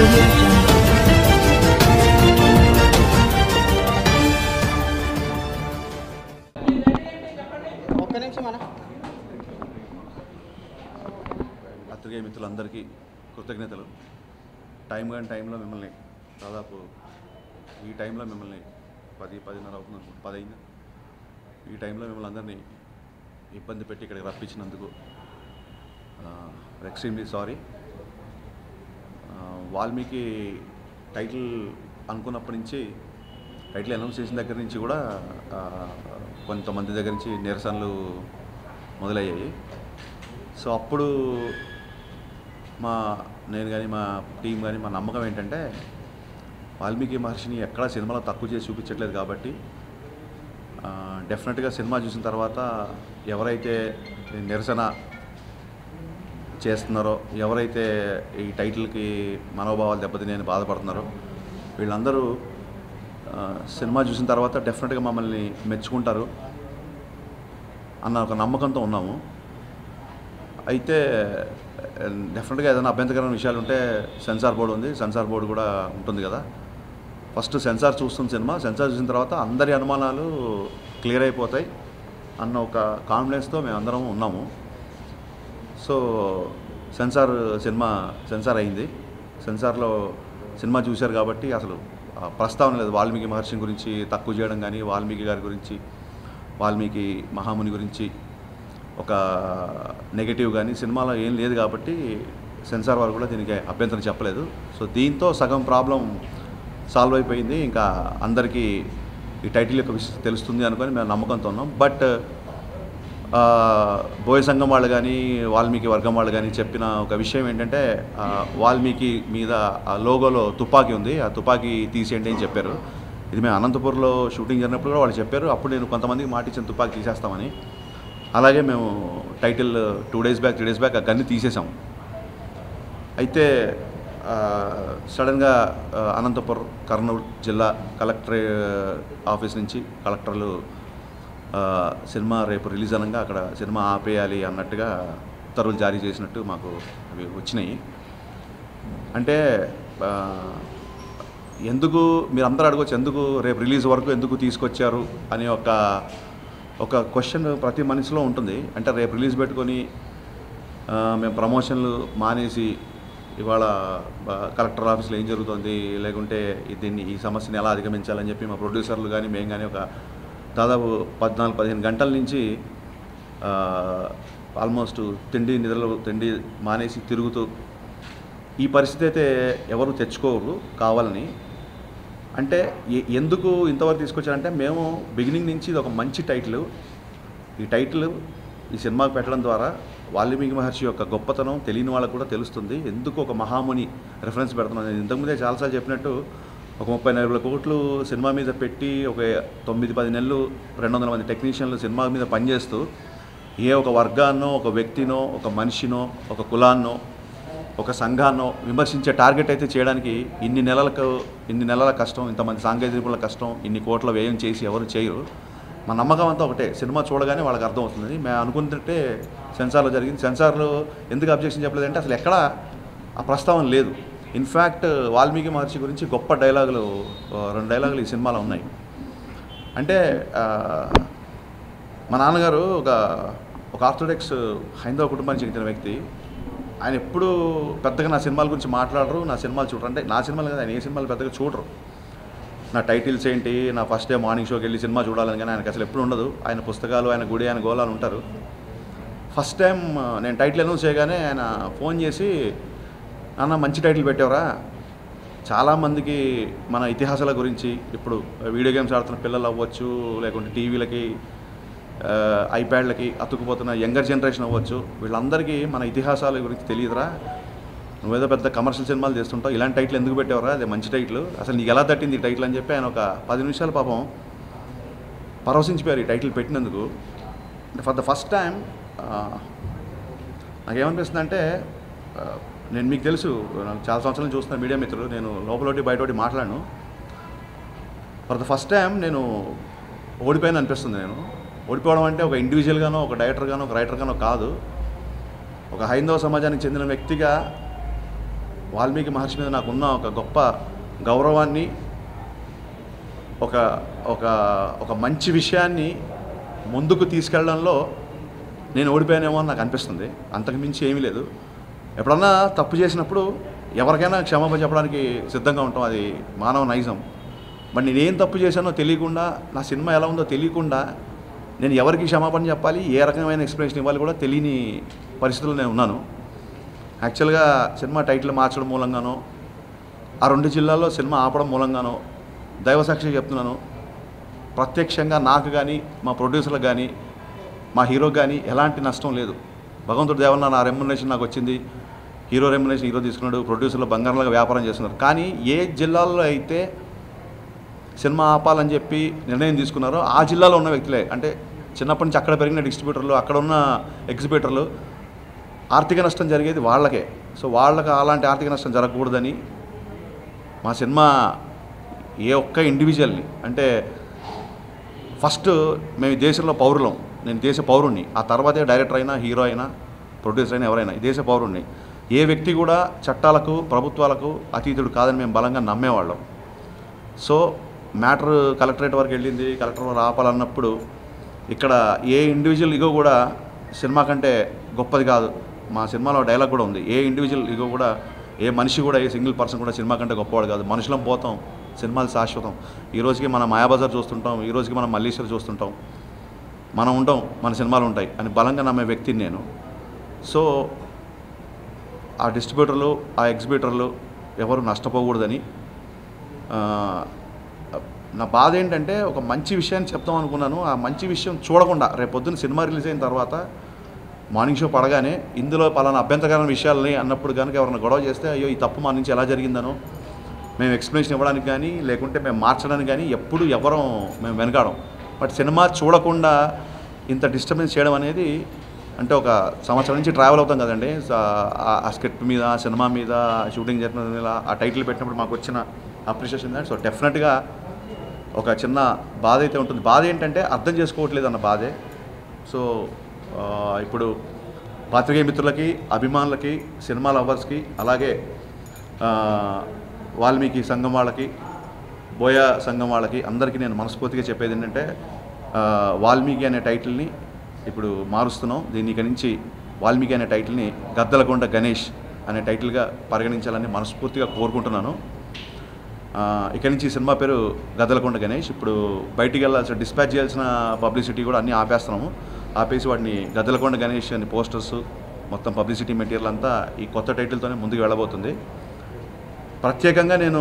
audio jungle. ఒక్క నిమిషం అన్న పత్రికే మిత్రులందరికీ కృతజ్ఞతలు టైం కానీ టైంలో మిమ్మల్ని దాదాపు ఈ టైంలో మిమ్మల్ని పది పదిన్నర అవుతుంది అనుకుంటా, పది అయింది ఈ టైంలో మిమ్మల్ని అందరినీ ఇబ్బంది పెట్టి ఇక్కడికి రప్పించినందుకు ఎక్స్ట్రీమ్లీ సారీ వాల్మీకి టైటిల్ అనుకున్నప్పటి నుంచి టైటిల్ అనౌన్స్ చేసిన దగ్గర నుంచి కూడా ఆ, కొంతమంది దగ్గర నుంచి నిరసనలు మొదలయ్యాయి సో అప్పుడు మా నేను కానీ మా టీం కానీ మా నమ్మకం ఏంటంటే వాల్మీకి మహర్షిని ఎక్కడా సినిమాలో తక్కువ చేసి చూపించట్లేదు కాబట్టి ఆ, డెఫినెట్గా సినిమా చూసిన తర్వాత ఎవరైతే నిరసన చేస్తున్నారో ఎవరైతే ఈ టైటిల్కి మనోభావాలు దెబ్బతిని బాధపడుతున్నారో వీళ్ళందరూ ఆ, సినిమా చూసిన తర్వాత డెఫినెట్గా మమ్మల్ని మెచ్చుకుంటారు అన్న ఒక నమ్మకంతో ఉన్నాము అయితే డెఫినెట్గా ఏదైనా అభ్యంతరకరమైన విషయాలు ఉంటే సెన్సార్ బోర్డు ఉంది సెన్సార్ బోర్డు కూడా ఉంటుంది కదా ఫస్ట్ సెన్సార్ చూస్తున్న సినిమా సెన్సార్ చూసిన తర్వాత అందరి అనుమానాలు క్లియర్ అయిపోతాయి అన్న ఒక కాన్ఫిడెన్స్తో మేము అందరం ఉన్నాము సో సెన్సార్ సినిమా సెన్సార్ అయింది సెన్సార్లో సినిమా చూశారు కాబట్టి అసలు ఆ, ప్రస్తావన లేదు వాల్మీకి మహర్షి గురించి తక్కువ చేయడం కానీ వాల్మీకి గారి గురించి వాల్మీకి మహాముని గురించి ఒక నెగటివ్ కానీ సినిమాలో ఏం లేదు కాబట్టి సెన్సార్ వారు కూడా దీనికి అభ్యంతరం చెప్పలేదు సో దీంతో సగం ప్రాబ్లం సాల్వ్ అయిపోయింది ఇంకా అందరికీ ఈ టైటిల్ యొక్క విషయం తెలుస్తుంది అనుకొని మేము నమ్మకంతో ఉన్నాం బట్ ఆ, బోయ సంఘం వాళ్ళు కానీ వాల్మీకి వర్గం వాళ్ళు కానీ చెప్పిన ఒక విషయం ఏంటంటే ఆ, వాల్మీకి మీద ఆ లోగోలో తుపాకీ ఉంది ఆ తుపాకీ తీసేయండి అని చెప్పారు ఇది మేము అనంతపూర్లో షూటింగ్ జరిగినప్పుడు కూడా వాళ్ళు చెప్పారు అప్పుడు నేను కొంతమందికి మాట ఇచ్చిన తుపాకీ తీసేస్తామని అలాగే మేము title two days back three days back ఆ గన్ని తీసేసాం అయితే ఆ, సడన్గా ఆ, అనంతపురం కర్నూలు జిల్లా కలెక్టర్ ఆఫీస్ నుంచి కలెక్టర్లు ఆ, సినిమా రేపు రిలీజ్ అనగా అక్కడ సినిమా ఆపేయాలి అన్నట్టుగా ఉత్తర్వులు జారీ చేసినట్టు మాకు అవి వచ్చినాయి అంటే ఆ, ఎందుకు మీరు అందరూ అడగవచ్చు ఎందుకు రేపు రిలీజ్ వరకు ఎందుకు తీసుకొచ్చారు అనే ఒక ఒక క్వశ్చన్ ప్రతి మనిషిలో ఉంటుంది అంటే రేపు రిలీజ్ పెట్టుకొని ఆ, మేము ప్రమోషన్లు మానేసి ఇవాళ ఆ, కలెక్టర్ ఆఫీస్లో ఏం జరుగుతుంది లేకుంటే ఈ- దీన్ని ఈ సమస్యని ఎలా అధిగమించాలని చెప్పి మా ప్రొడ్యూసర్లు కానీ మేము కానీ ఒక దాదాపు పద్నాలుగు పదిహేను గంటల నుంచి ఆ, ఆల్మోస్ట్ తిండి నిద్రలు తిండి మానేసి తిరుగుతూ ఈ పరిస్థితి అయితే ఎవరు తెచ్చుకోరు కావాలని అంటే ఎ- ఎందుకు ఇంతవరకు తీసుకొచ్చారంటే మేము బిగినింగ్ నుంచి ఇది ఒక మంచి టైటిల్ ఈ టైటిల్ ఈ సినిమాకి పెట్టడం ద్వారా వాల్మీకి మహర్షి యొక్క గొప్పతనం తెలియని వాళ్ళకు కూడా తెలుస్తుంది ఎందుకు ఒక మహాముని రెఫరెన్స్ పెడుతున్నాను నేను ఇంతకుముందే చాలాసార్లు చెప్పినట్టు ఒక ముప్పై నలభై కోట్లు సినిమా మీద పెట్టి ఒక తొమ్మిది పది నెలలు రెండు వందల మంది టెక్నీషియన్లు సినిమా మీద పనిచేస్తూ ఏ ఒక వర్గాన్నో ఒక వ్యక్తినో ఒక మనిషినో ఒక కులాన్నో ఒక సంఘాన్నో విమర్శించే టార్గెట్ అయితే చేయడానికి ఇన్ని నెలలకు ఇన్ని నెలల కష్టం ఇంతమంది సాంకేతిక నిపుణుల కష్టం ఇన్ని కోట్ల వ్యయం చేసి ఎవరు చేయరు మా నమ్మకం అంతా ఒకటే సినిమా చూడగానే వాళ్ళకి అర్థమవుతుంది మేము అనుకుంటుంటే సెన్సార్లో జరిగింది సెన్సార్లో ఎందుకు అబ్జెక్షన్ చెప్పలేదంటే అసలు ఎక్కడ ఆ ప్రస్తావన లేదు ఇన్ఫ్యాక్ట్ వాల్మీకి మహర్షి గురించి గొప్ప డైలాగులు ఆ, రెండు డైలాగులు ఈ సినిమాలో ఉన్నాయి అంటే ఆ, మా నాన్నగారు ఒక ఒక ఆర్థోడాక్స్ హైందవ కుటుంబానికి చెందిన వ్యక్తి ఆయన ఎప్పుడు పెద్దగా నా సినిమాల గురించి మాట్లాడరు నా సినిమాలు చూడరు అంటే నా సినిమాలు కదా ఆయన ఏ సినిమాలు పెద్దగా చూడరు నా టైటిల్స్ ఏంటి నా ఫస్ట్ డే మార్నింగ్ షోకి వెళ్ళి సినిమా చూడాలని కానీ ఆయనకి అసలు ఎప్పుడు ఉండదు ఆయన పుస్తకాలు ఆయన గుడి ఆయన గోళాలు ఉంటారు ఫస్ట్ టైం నేను టైటిల్ అనౌన్స్ చేయగానే ఆయన ఫోన్ చేసి అన్న మంచి టైటిల్ పెట్టావురా చాలామందికి మన ఇతిహాసాల గురించి ఇప్పుడు వీడియో గేమ్స్ ఆడుతున్న పిల్లలు అవ్వచ్చు లేకుంటే టీవీలకి ఆ, ఐప్యాడ్లకి అతుక్కుపోతున్న యంగర్ జనరేషన్ అవ్వచ్చు వీళ్ళందరికీ మన ఇతిహాసాల గురించి తెలియదురా నువ్వేదో పెద్ద కమర్షియల్ సినిమాలు చేస్తుంటావు ఇలాంటి టైటిల్ ఎందుకు పెట్టావురా అదే మంచి టైటిల్ అసలు నీకు ఎలా తట్టింది ఈ టైటిల్ అని చెప్పి ఆయన ఒక పది నిమిషాలు పాపం పరవశించిపోయారు ఈ టైటిల్ పెట్టినందుకు ఫర్ ద ఫస్ట్ టైం నాకేమనిపిస్తుంది అంటే నేను మీకు తెలుసు నాకు చాలా సంవత్సరాలు చూస్తున్న మీడియా మిత్రులు నేను లోపలొట్టి బయటోటి మాట్లాడను ఫర్ ద ఫస్ట్ టైం నేను ఓడిపోయాను అనిపిస్తుంది నేను ఓడిపోవడం అంటే ఒక ఇండివిజువల్గానో ఒక డైరెక్టర్గానో ఒక రైటర్గానో కాదు ఒక హైందవ సమాజానికి చెందిన వ్యక్తిగా వాల్మీకి మహర్షి మీద నాకున్న ఒక గొప్ప గౌరవాన్ని ఒక ఒక ఒక మంచి విషయాన్ని ముందుకు తీసుకెళ్ళడంలో నేను ఓడిపోయానేమో అని నాకు అనిపిస్తుంది అంతకు మించి ఏమీ లేదు ఎప్పుడన్నా తప్పు చేసినప్పుడు ఎవరికైనా క్షమాపణ చెప్పడానికి సిద్ధంగా ఉంటాం అది మానవ నైజం మరి నేనేం తప్పు చేశానో తెలియకుండా నా సినిమా ఎలా ఉందో తెలియకుండా నేను ఎవరికి క్షమాపణ చెప్పాలి ఏ రకమైన ఎక్స్ప్లెనేషన్ ఇవ్వాలి కూడా తెలియని పరిస్థితుల్లో నేను ఉన్నాను యాక్చువల్గా సినిమా టైటిల్ మార్చడం మూలంగానో ఆ రెండు జిల్లాల్లో సినిమా ఆపడం మూలంగానో దైవసాక్షి చెప్తున్నాను ప్రత్యక్షంగా నాకు కానీ మా ప్రొడ్యూసర్లకు కానీ మా హీరోకి కానీ ఎలాంటి నష్టం లేదు భగవంతుడు దేవన్న నా రెమ్యునరేషన్ నాకు వచ్చింది హీరో రెమ్యునరేషన్ హీరో తీసుకున్నాడు ప్రొడ్యూసర్లు బంగారంలాగా వ్యాపారం చేస్తున్నారు కానీ ఏ జిల్లాల్లో అయితే సినిమా ఆపాలని చెప్పి నిర్ణయం తీసుకున్నారో ఆ జిల్లాలో ఉన్న వ్యక్తులే అంటే చిన్నప్పటి నుంచి అక్కడ పెరిగిన డిస్ట్రిబ్యూటర్లు అక్కడ ఉన్న ఎగ్జిబిటర్లు ఆర్థిక నష్టం జరిగేది వాళ్ళకే సో వాళ్ళకి అలాంటి ఆర్థిక నష్టం జరగకూడదని మా సినిమా ఏ ఒక్క ఇండివిజువల్ని అంటే ఫస్ట్ మేము ఈ దేశంలో పౌరులం నేను దేశ పౌరుణ్ణి ఆ తర్వాతే డైరెక్టర్ అయినా హీరో అయినా ప్రొడ్యూసర్ అయినా ఎవరైనా ఈ దేశ పౌరుణ్ణి ఏ వ్యక్తి కూడా చట్టాలకు ప్రభుత్వాలకు అతీతుడు కాదని మేము బలంగా నమ్మేవాళ్ళం సో మ్యాటర్ కలెక్టరేట్ వరకు వెళ్ళింది కలెక్టర్ వరకు ఆపాలన్నప్పుడు ఇక్కడ ఏ ఇండివిజువల్ ఇగో కూడా సినిమా కంటే గొప్పది కాదు మా సినిమాలో డైలాగ్ కూడా ఉంది ఏ ఇండివిజువల్ ఇగో కూడా ఏ మనిషి కూడా ఏ సింగిల్ పర్సన్ కూడా సినిమా కంటే గొప్పవాడు కాదు మనుషులం పోతాం సినిమాలు శాశ్వతం ఈ రోజుకి మనం మాయాబజార్ చూస్తుంటాం ఈ రోజుకి మనం మల్లీశ్వర్ చూస్తుంటాం మనం ఉంటాం మన సినిమాలు ఉంటాయి అని బలంగా నమ్మే వ్యక్తిని నేను సో ఆ డిస్ట్రిబ్యూటర్లు ఆ ఎగ్జిబిటర్లు ఎవరు నష్టపోకూడదని ఆ, నా బాధ ఏంటంటే ఒక మంచి విషయాన్ని చెప్తాం అనుకున్నాను ఆ మంచి విషయం చూడకుండా రేపు పొద్దున్న సినిమా రిలీజ్ అయిన తర్వాత మార్నింగ్ షో పడగానే ఇందులో పలానా అభ్యంతరకరమైన విషయాలని అన్నప్పుడు కనుక ఎవరైనా గొడవ చేస్తే అయ్యో ఈ తప్పు మా నుంచి ఎలా జరిగిందనో మేము ఎక్స్ప్లెనేషన్ ఇవ్వడానికి కానీ లేకుంటే మేము మార్చడానికి కానీ ఎప్పుడు ఎవరం మేము వెనకాడం బట్ సినిమా చూడకుండా ఇంత డిస్టర్బెన్స్ చేయడం అనేది అంటే ఒక సంవత్సరం నుంచి ట్రావెల్ అవుతాం కదండి స- ఆ- ఆ స్క్రిప్ట్ మీద ఆ సినిమా మీద ఆ షూటింగ్ జరిపిన మీద ఆ టైటిల్ పెట్టినప్పుడు మాకు వచ్చిన అప్రిషియేషన్ దాట్ సో డెఫినెట్గా ఒక చిన్న బాధ అయితే ఉంటుంది బాధ ఏంటంటే అర్థం చేసుకోవట్లేదు అన్న బాధే సో ఆ, ఇప్పుడు పాత్రికేయ మిత్రులకి అభిమానులకి సినిమా లవర్స్కి అలాగే ఆ, వాల్మీకి సంఘం వాళ్ళకి బోయా సంఘం వాళ్ళకి అందరికీ నేను మనస్ఫూర్తిగా చెప్పేది ఏంటంటే ఆ, వాల్మీకి అనే టైటిల్ని ఇప్పుడు మారుస్తున్నాం దీని ఇక నుంచి వాల్మీకి అనే టైటిల్ని గద్దలకొండ గణేష్ అనే టైటిల్గా పరిగణించాలని మనస్ఫూర్తిగా కోరుకుంటున్నాను ఆ, ఇక్కడి నుంచి ఈ సినిమా పేరు గద్దలకొండ గణేష్ ఇప్పుడు బయటికి వెళ్ళాల్సిన డిస్పాచ్ చేయాల్సిన పబ్లిసిటీ కూడా అన్నీ ఆపేస్తున్నాము ఆపేసి వాటిని గద్దలకొండ గణేష్ అని పోస్టర్స్ మొత్తం పబ్లిసిటీ మెటీరియల్ అంతా ఈ కొత్త టైటిల్తోనే ముందుకు వెళ్ళబోతుంది ప్రత్యేకంగా నేను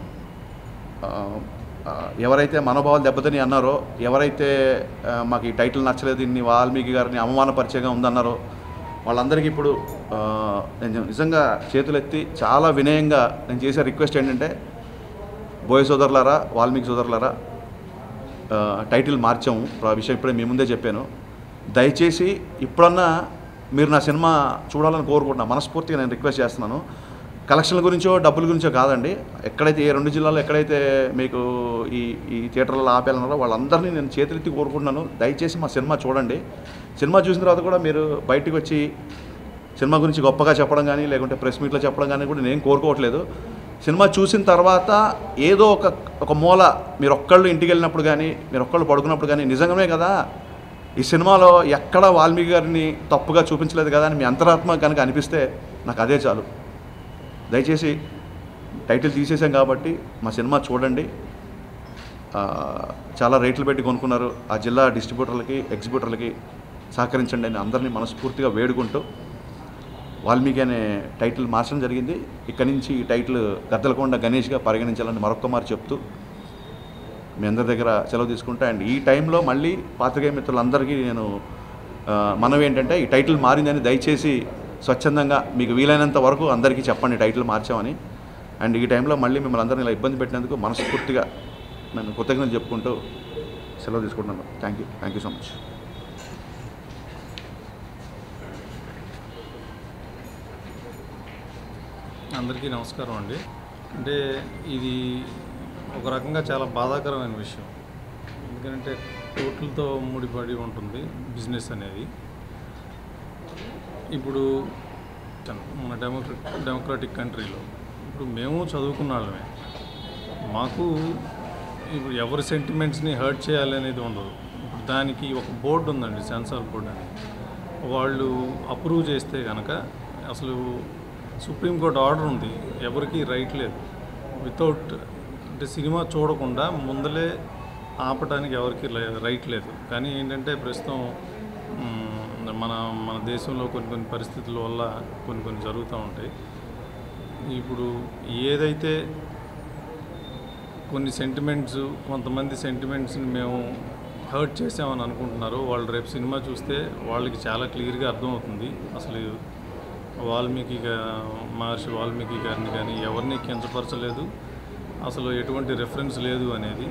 ఆ, ఆ, ఎవరైతే మనోభావాలు దెబ్బతిని అన్నారో ఎవరైతే ఆ, మాకు ఈ టైటిల్ నచ్చలేదు ఇన్ని వాల్మీకి గారిని అవమానపరిచేగా ఉందన్నారో వాళ్ళందరికీ ఇప్పుడు ఆ, నేను నిజంగా చేతులెత్తి చాలా వినయంగా నేను చేసే రిక్వెస్ట్ ఏంటంటే బోయ సోదరులారా వాల్మీకి సోదరులారా ఆ, టైటిల్ మార్చాము ఆ విషయం ఇప్పుడే మీ ముందే చెప్పాను దయచేసి ఇప్పుడన్నా మీరు నా సినిమా చూడాలని కోరుకుంటున్నాను మనస్ఫూర్తిగా నేను రిక్వెస్ట్ చేస్తున్నాను కలెక్షన్ల గురించో డబ్బుల గురించో కాదండి ఎక్కడైతే ఏ రెండు జిల్లాలో ఎక్కడైతే మీకు ఈ ఈ థియేటర్లో ఆపేయాలన్నారో వాళ్ళందరినీ నేను చేతులెత్తి కోరుకుంటున్నాను దయచేసి మా సినిమా చూడండి సినిమా చూసిన తర్వాత కూడా మీరు బయటికి వచ్చి సినిమా గురించి గొప్పగా చెప్పడం కానీ లేకుంటే ప్రెస్ మీట్లో చెప్పడం కానీ కూడా నేను కోరుకోవట్లేదు సినిమా చూసిన తర్వాత ఏదో ఒక ఒక మూల మీరు ఒక్కళ్ళు ఇంటికి వెళ్ళినప్పుడు కానీ మీరు ఒక్కళ్ళు పడుకున్నప్పుడు కానీ నిజంగానే కదా ఈ సినిమాలో ఎక్కడ వాల్మీకి గారిని తప్పుగా చూపించలేదు కదా అని మీ అంతరాత్మ కనుక అనిపిస్తే నాకు అదే చాలు దయచేసి టైటిల్ తీసేసాం కాబట్టి మా సినిమా చూడండి ఆ, చాలా రేట్లు పెట్టి కొనుక్కున్నారు ఆ జిల్లా డిస్ట్రిబ్యూటర్లకి ఎగ్జిబ్యూటర్లకి సహకరించండి అని అందరినీ మనస్ఫూర్తిగా వేడుకుంటూ వాల్మీకి అనే టైటిల్ మార్చడం జరిగింది ఇక్కడి నుంచి ఈ టైటిల్ గద్దలకొండ గణేష్గా పరిగణించాలని మరొక్క మారు చెప్తూ మీ అందరి దగ్గర సెలవు తీసుకుంటా అండ్ ఈ టైంలో మళ్ళీ పాత్రికేయ మిత్రులందరికీ నేను ఆ, మనవి ఏంటంటే ఈ టైటిల్ మారిందని దయచేసి స్వచ్ఛందంగా మీకు వీలైనంత వరకు అందరికీ చెప్పండి టైటిల్ మార్చామని అండ్ ఈ టైంలో మళ్ళీ మిమ్మల్ని అందరిని ఇలా ఇబ్బంది పెట్టినందుకు మనస్ఫూర్తిగా నేను కృతజ్ఞతలు చెప్పుకుంటూ సెలవు తీసుకుంటున్నాను thank you thank you so much అందరికీ నమస్కారం అండి అంటే ఇది ఒక రకంగా చాలా బాధాకరమైన విషయం ఎందుకంటే కోట్లతో ముడిపడి ఉంటుంది బిజినెస్ అనేది ఇప్పుడు సిస్టమ్ మన డెమోక్ర డెమోక్రాటిక్ కంట్రీలో ఇప్పుడు మేము చదువుకున్న వాళ్ళమే మాకు ఇప్పుడు ఎవరి సెంటిమెంట్స్ని హర్ట్ చేయాలి అనేది ఉండదు ఇప్పుడు దానికి ఒక బోర్డు ఉందండి సెన్సార్ బోర్డు అని వాళ్ళు అప్రూవ్ చేస్తే కనుక అసలు సుప్రీంకోర్టు ఆర్డర్ ఉంది ఎవరికి రైట్ లేదు వితౌట్ అంటే సినిమా చూడకుండా ముందలే ఆపడానికి ఎవరికి రైట్ లేదు కానీ ఏంటంటే ప్రస్తుతం మ్, మన మన దేశంలో కొన్ని కొన్ని పరిస్థితుల వల్ల కొన్ని కొన్ని జరుగుతూ ఉంటాయి ఇప్పుడు ఏదైతే కొన్ని సెంటిమెంట్స్ కొంతమంది సెంటిమెంట్స్ని మేము హర్ట్ చేసామని అనుకుంటున్నారు వాళ్ళు రేపు సినిమా చూస్తే వాళ్ళకి చాలా క్లియర్గా అర్థమవుతుంది అసలు వాల్మీకి గా- మహర్షి వాల్మీకి గారిని కానీ ఎవరిని కించపరచలేదు అసలు ఎటువంటి రెఫరెన్స్ లేదు అనేది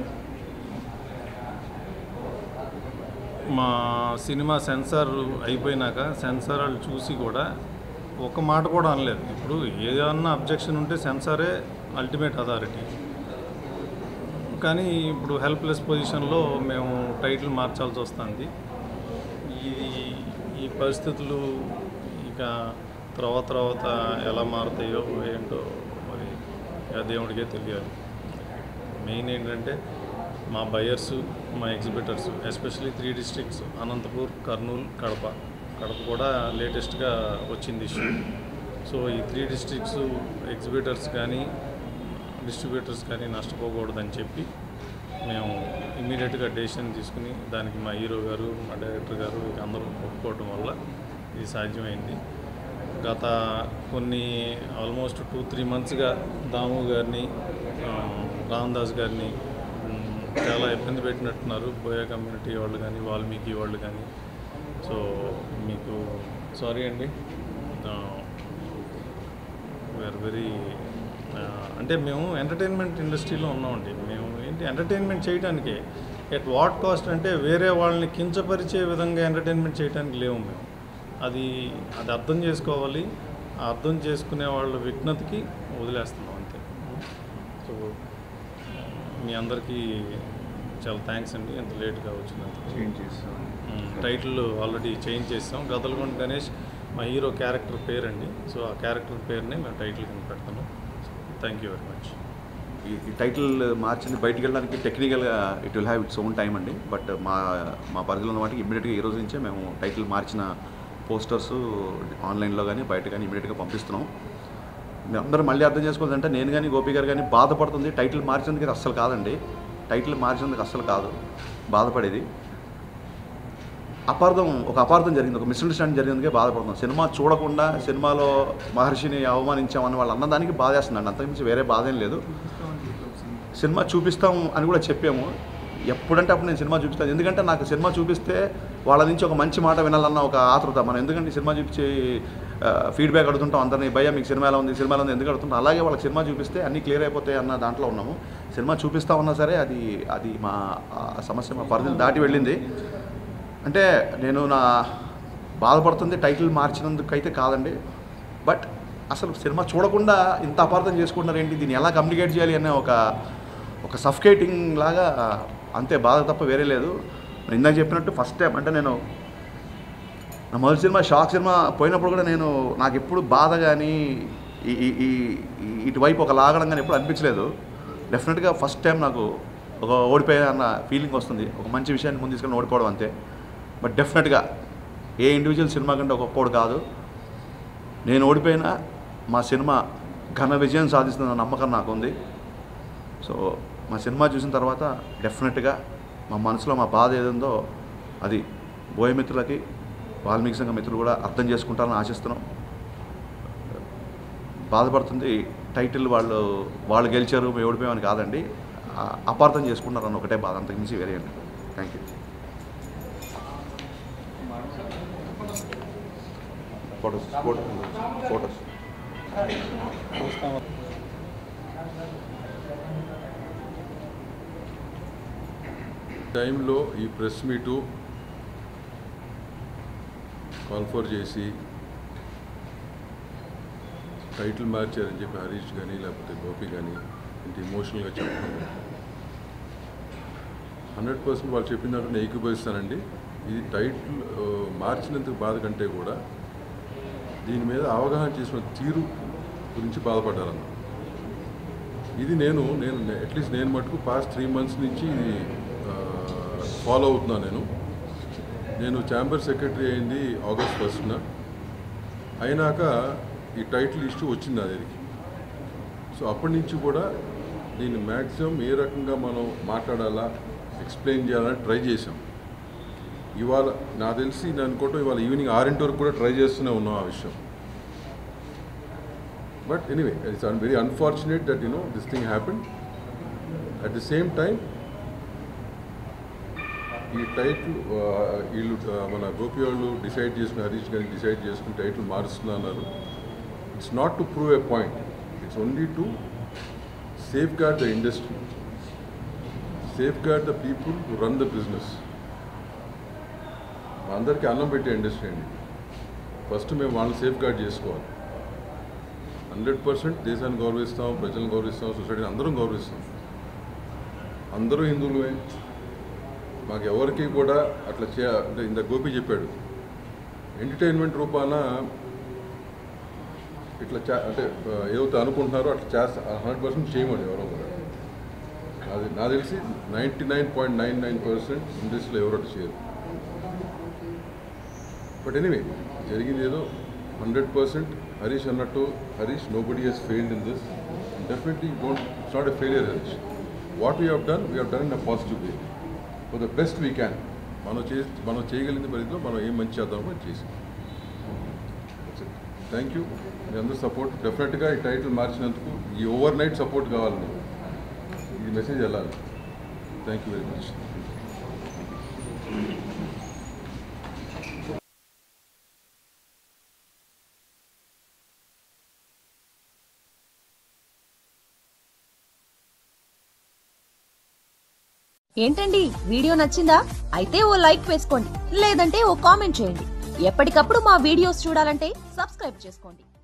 మా సినిమా సెన్సార్ అయిపోయినాక సెన్సార్ వాళ్ళు చూసి కూడా ఒక మాట కూడా అనలేదు ఇప్పుడు ఏదన్నా అబ్జెక్షన్ ఉంటే సెన్సారే అల్టిమేట్ అథారిటీ కానీ ఇప్పుడు హెల్ప్లెస్ పొజిషన్లో మేము టైటిల్ మార్చాల్సి వస్తుంది ఈ ఈ పరిస్థితులు ఇక తర్వాత తర్వాత ఎలా మారుతాయో ఏంటో మరి ఆ దేవుడికే తెలియాలి మెయిన్ ఏంటంటే మా బయర్స్ మా exhibitors especially three districts Anantapur Kurnool Kadapa Kadapa కూడా లేటెస్ట్గా వచ్చింది ఇష్యూ సో ఈ త్రీ డిస్ట్రిక్ట్స్ ఎగ్జిబిటర్స్ కానీ డిస్ట్రిబ్యూటర్స్ కానీ నష్టపోకూడదని చెప్పి మేము ఇమీడియట్గా డెసిషన్ తీసుకుని దానికి మా హీరో గారు మా డైరెక్టర్ గారు ఇక అందరూ ఒప్పుకోవడం వల్ల ఇది సాధ్యమైంది గత కొన్ని ఆల్మోస్ట్ టూ త్రీ మంత్స్గా దాము గారిని ఆ, రామదాస్ గారిని ఉమ్, చాలా ఇబ్బంది పెట్టినట్టున్నారు బోయా కమ్యూనిటీ వాళ్ళు కానీ వాల్మీకి వాళ్ళు కానీ సో మీకు సారీ అండి వీఆర్ వెరీ అంటే మేము ఎంటర్టైన్మెంట్ ఇండస్ట్రీలో ఉన్నామండి మేము ఏంటి ఎంటర్టైన్మెంట్ చేయడానికే ఎట్ వాట్ కాస్ట్ అంటే వేరే వాళ్ళని కించపరిచే విధంగా ఎంటర్టైన్మెంట్ చేయడానికి లేవు మేము అది అది అర్థం చేసుకోవాలి ఆ అర్థం చేసుకునే వాళ్ళ విఘ్నతకి వదిలేస్తున్నాం అంతే సో మీ అందరికీ చాలా థ్యాంక్స్ అండి ఎంత లేట్గా వచ్చినందుకు చేంజ్ చేస్తాం మ్మ్. టైటిల్ ఆల్రెడీ చేంజ్ చేస్తాం గదలగొండ గణేష్ మా హీరో క్యారెక్టర్ పేరండి సో ఆ క్యారెక్టర్ పేరుని మేము టైటిల్ కింద పెడతాను థ్యాంక్ యూ వెరీ మచ్ ఈ ఈ టైటిల్ మార్చింది బయటికి వెళ్ళడానికి టెక్నికల్గా it will have its own time అండి బట్ మా మా పరిధిలో ఉన్న వాటికి ఇమీడియట్గా ఈ రోజు నుంచే మేము టైటిల్ మార్చిన పోస్టర్స్ ఆన్లైన్లో కానీ బయట కానీ ఇమీడియట్గా పంపిస్తున్నాం మీరు అందరూ మళ్ళీ అర్థం చేసుకోవాలంటే నేను కానీ గోపి గారు కానీ బాధపడుతుంది టైటిల్ మార్చినందుకు ఇది అస్సలు కాదండి టైటిల్ మార్చినందుకు అస్సలు కాదు బాధపడేది అపార్థం ఒక అపార్థం జరిగింది ఒక మిస్అండర్స్టాండింగ్ జరిగిందుకే బాధపడుతున్నాం సినిమా చూడకుండా సినిమాలో మహర్షిని అవమానించామని వాళ్ళు అన్నదానికి బాధేస్తుందండి అంతకుమించి వేరే బాధ ఏం లేదు సినిమా చూపిస్తాం అని కూడా చెప్పాము ఎప్పుడంటే అప్పుడు నేను సినిమా చూపిస్తాను ఎందుకంటే నాకు సినిమా చూపిస్తే వాళ్ళ నుంచి ఒక మంచి మాట వినాలన్న ఒక ఆతృత మనం ఎందుకంటే సినిమా చూపించి ఫీడ్బ్యాక్ అడుగుతుంటాం అందరినీ భయ్యా మీకు సినిమా ఎలా ఉంది సినిమా ఎలా ఉంది ఎందుకు అడుగుతుంటాం అలాగే వాళ్ళకి సినిమా చూపిస్తే అన్నీ క్లియర్ అయిపోతాయి అన్న దాంట్లో ఉన్నాము సినిమా చూపిస్తా ఉన్నా సరే అది అది మా ఆ సమస్య మా పరిధిని దాటి వెళ్ళింది అంటే నేను నా బాధపడుతుంది టైటిల్ మార్చినందుకు అయితే కాదండి బట్ అసలు సినిమా చూడకుండా ఇంత అపార్థం చేసుకుంటున్నారు ఏంటి దీన్ని ఎలా కమ్యూనికేట్ చేయాలి అనే ఒక ఒక సఫ్కేటింగ్ లాగా అంతే బాధ తప్ప వేరే లేదు మరి ఇందాక చెప్పినట్టు ఫస్ట్ టైం అంటే నేను నా మొదటి సినిమా షాక్ సినిమా పోయినప్పుడు కూడా నేను నాకు ఎప్పుడు బాధ కానీ ఈ ఈ- ఈ ఈ- ఇటువైపు ఒక లాగడం కానీ ఎప్పుడు అనిపించలేదు డెఫినెట్గా ఫస్ట్ టైం నాకు ఒక ఓడిపోయా అన్న ఫీలింగ్ వస్తుంది ఒక మంచి విషయాన్ని ముందు తీసుకొని ఓడిపోవడం అంతే బట్ డెఫినెట్గా ఏ ఇండివిజువల్ సినిమా కంటే గొప్పోడు కాదు నేను ఓడిపోయినా మా సినిమా ఘన విజయం సాధిస్తున్న నమ్మకం నాకు ఉంది సో మా సినిమా చూసిన తర్వాత డెఫినెట్గా మా మనసులో మా బాధ ఏదుందో అది బోయ మిత్రులకి వాల్మీకి సంఘ మిత్రులు కూడా అర్థం చేసుకుంటారని ఆశిస్తున్నాం బాధపడుతుంది టైటిల్ వాళ్ళు వాళ్ళు గెలిచారు మేము ఓడిపోయామని కాదండి ఆ, అపార్థం చేసుకుంటారని ఒకటే బాధ అంతకు మించి వేరే అండి థ్యాంక్ యూ ఫోటోస్ ఫోటోస్ టైంలో ఈ ప్రెస్ మీటు కాల్ఫర్ చేసి టైటిల్ మార్చారని చెప్పి హరీష్ కానీ లేకపోతే గోపి కానీ ఇంత ఇమోషనల్గా చెప్పడం హండ్రెడ్ పర్సెంట్ వాళ్ళు చెప్పిన దాంట్లో నేను ఏకీభవిస్తానండి ఇది టైటిల్ ఆ, మార్చినందుకు బాధ కంటే కూడా దీని మీద అవగాహన చేసిన తీరు గురించి బాధపడ్డారన్న ఇది నేను నేను అట్లీస్ట్ నేను మటుకు పాస్ట్ త్రీ మంత్స్ నుంచి ఇది ఫాలో అవుతున్నాను నేను నేను ఛాంబర్ సెక్రటరీ అయింది ఆగస్ట్ ఫస్ట్న అయినాక ఈ టైటిల్ ఇష్యూ వచ్చింది నా దగ్గరికి సో అప్పటి నుంచి కూడా దీన్ని మ్యాక్సిమం ఏ రకంగా మనం మాట్లాడాలా ఎక్స్ప్లెయిన్ చేయాలని ట్రై చేసాం ఇవాళ నాకు తెలిసి నేను అనుకోవటం ఇవాళ ఈవినింగ్ ఆరింటి వరకు కూడా ట్రై చేస్తూనే ఉన్నాం ఆ విషయం but anyway it's very unfortunate that you know this thing happen at the same time ఈ టైటిల్ వీళ్ళు ఆ, మన గోపి వాళ్ళు డిసైడ్ చేసుకుని హరీష్ గారిని డిసైడ్ చేసుకుని టైటిల్ మారుస్తున్నా అన్నారు it's not to prove a point it's only to safeguard the industry safeguard the people to run the business అందరికీ అన్నం పెట్టే ఇండస్ట్రీ అండి ఫస్ట్ మేము వాళ్ళని సేఫ్ గార్డ్ చేసుకోవాలి హండ్రెడ్ పర్సెంట్ దేశాన్ని గౌరవిస్తాం ప్రజలను గౌరవిస్తాం సొసైటీని అందరం గౌరవిస్తాం అందరూ హిందువులే మాకు ఎవరికి కూడా అట్లా చే అంటే ఇంత గోపి చెప్పాడు ఎంటర్టైన్మెంట్ రూపాన ఇట్లా చే అంటే ఆ, ఏవైతే అనుకుంటున్నారో అట్లా చేస్తా హండ్రెడ్ పర్సెంట్ చేయమని ఎవరో కూడా అది నాకు తెలిసి ninety nine point nine nine percent ఇండస్ట్రీలో ఎవరు అట్లా చేయరు బట్ ఎనీవే జరిగింది ఏదో హండ్రెడ్ పర్సెంట్ హరీష్ అన్నట్టు Harish nobody he's failed in this definitely don't it's not a failure Harish what we have done we have done in a positive way for the best we can మనం చే మనం చేయగలిగిన పరిధిలో మనం ఏం మంచి చేద్దామో అది చేసాం థ్యాంక్ యూ మీ అందరూ సపోర్ట్ డెఫినెట్గా ఈ టైటిల్ మార్చినందుకు ఈ ఓవర్ నైట్ సపోర్ట్ కావాలి మీకు. ఈ మెసేజ్ వెళ్ళాలి థ్యాంక్ యూ వెరీ మచ్ ఏంటండి వీడియో నచ్చిందా అయితే ఓ లైక్ వేసుకోండి లేదంటే ఓ కామెంట్ చేయండి ఎప్పటికప్పుడు మా వీడియోస్ చూడాలంటే సబ్స్క్రైబ్ చేసుకోండి